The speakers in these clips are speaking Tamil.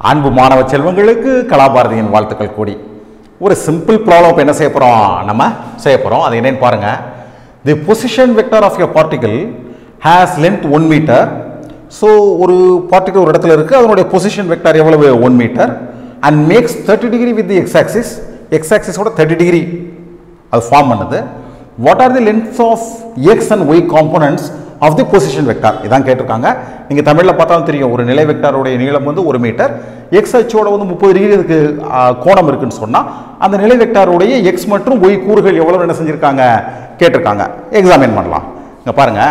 அன்பு மாணவ செல்வங்களுக்கு கலாபாரதியின் வாழ்த்துக்கள் கூடி ஒரு சிம்பிள் ப்ராப்ளம் இப்போ என்ன செய்ய போகிறோம் நம்ம செய்ய போகிறோம் அது என்னன்னு பாருங்க the position vector of a particle has length one metre so ஒரு பார்ட்டிகல் ஒரு இடத்துல இருக்குது அதனுடைய பொசிஷன் வெக்டர் எவ்வளவு one metre and makes thirty degree with the X axis X ஆக்சிஸோட தேர்ட்டி டிகிரி அது ஃபார்ம் பண்ணுது what are the lengths of X and Y components of the position vector இதான் கேட்டிருக்காங்க நீங்கள் தமிழில் பார்த்தாலும் தெரியும் ஒரு நிலை வெக்டாருடைய நீளம் வந்து ஒரு மீட்டர் எக்ஸ் அச்சோட வந்து முப்பது டிகிரி இதுக்கு ஆ, கோணம் இருக்குன்னு சொன்னால் அந்த நிலை வெக்டாருடைய எக்ஸ் மற்றும் ஒய் கூறுகள் எவ்வளவு என்ன செஞ்சுருக்காங்க கேட்டிருக்காங்க எக்ஸாமின் பண்ணலாம் இங்கே பாருங்கள்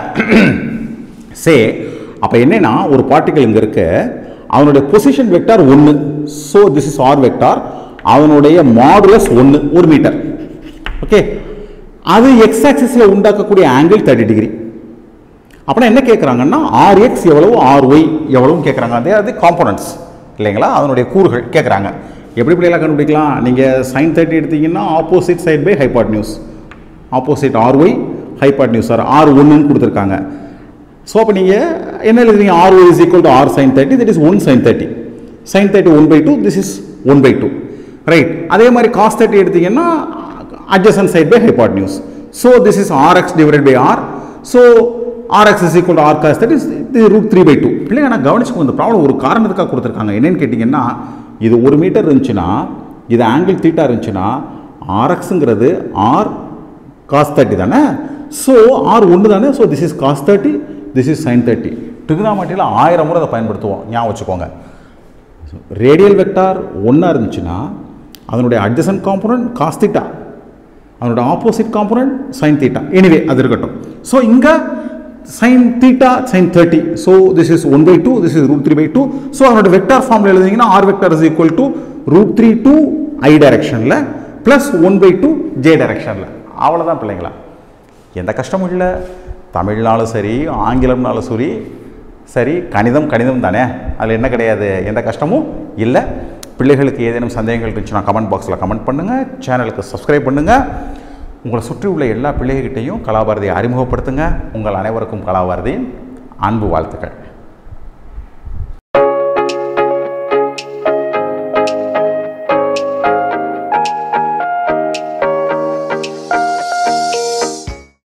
சே அப்போ என்னன்னா ஒரு பார்ட்டிகல் இங்கே இருக்கு அவனுடைய பொசிஷன் வெக்டார் ஒன்று so this is R vector அவனுடைய மாடுலஸ் ஒன்று ஒரு மீட்டர் ஓகே அது எக்ஸ் ஆக்சிஸில் உண்டாக்கக்கூடிய ஆங்கிள் தேர்ட்டி டிகிரி அப்படின்னா என்ன கேட்குறாங்கன்னா ஆர் எக்ஸ் எவ்வளவு ஆர் ஒய் எவ்வளவும் கேட்குறாங்க அதே அது காம்போனன்ட்ஸ் இல்லைங்களா அதனுடைய கூறுகள் கேட்குறாங்க எப்படி இப்படியெல்லாம் கண்டுபிடிக்கலாம் நீங்கள் சைன் தேர்ட்டி எடுத்தீங்கன்னா opposite side by hypotenuse opposite R Y hypotenuse sir R ஒன்றுன்னு கொடுத்துருக்காங்க ஸோ அப்போ நீங்கள் என்ன எழுதுறீங்க R Y is equal to R sine thirty that is one sine thirty sine thirty one by two this is one by two right அதே மாதிரி காஸ் தேர்ட்டி எடுத்தீங்கன்னா adjacent side by hypotenuse. So this is Rx divided by R. So Rx is equal to R cos that is the root 3 by 2. பிள்ளைங்க நான் கவனிச்சுக்கோ இந்த ப்ராப்ளம் ஒரு காரணத்துக்காக கொடுத்துருக்காங்க என்னன்னு கேட்டிங்கன்னா இது ஒரு மீட்டர் இருந்துச்சுன்னா இது ஆங்கிள் தீட்டா இருந்துச்சுன்னா ஆர்எக்ஸுங்கிறது ஆர் காஸ் தேர்ட்டி தானே ஸோ ஆர் ஒன்று தானே so this is cos thirty this is sine thirty ட்ரிகனாமெட்ரியில் ஆயிரம் முறை அதை பயன்படுத்துவோம் ஞாபகம் வச்சுக்கோங்க ரேடியல் வெக்டார் ஒன்றா இருந்துச்சுன்னா அதனுடைய அட்ஜசன்ட் காம்பனன்ட் காஸ் தீட்டா அதனோட opposite component sine theta anyway அது இருக்கட்டும் ஸோ இங்கே sine theta sine thirty so this is one by two this is root three by two so அதனோட வெக்டார் ஃபார்மில் எழுதிங்கன்னா R vector is equal to root three two I டைரக்ஷனில் plus one by two J டைரக்ஷனில் அவ்வளோதான் பிள்ளைங்களா எந்த கஷ்டமும் இல்லை தமிழ்னாலும் சரி ஆங்கிலம்னாலும் சரி சரி கணிதம் கணிதம் தானே அதில் என்ன கிடையாது எந்த கஷ்டமும் இல்லை பிள்ளைகளுக்கு ஏதேனும் சந்தேகங்கள் இருந்துச்சுன்னா கமெண்ட் பாக்ஸில் கமெண்ட் பண்ணுங்கள் சேனலுக்கு சப்ஸ்கிரைப் பண்ணுங்கள் உங்களை சுற்றி உள்ள எல்லா பிள்ளைகிட்டையும் கலாபாரதியை அறிமுகப்படுத்துங்க உங்கள் அனைவருக்கும் கலாபாரதியின் அன்பு வாழ்த்துக்கள்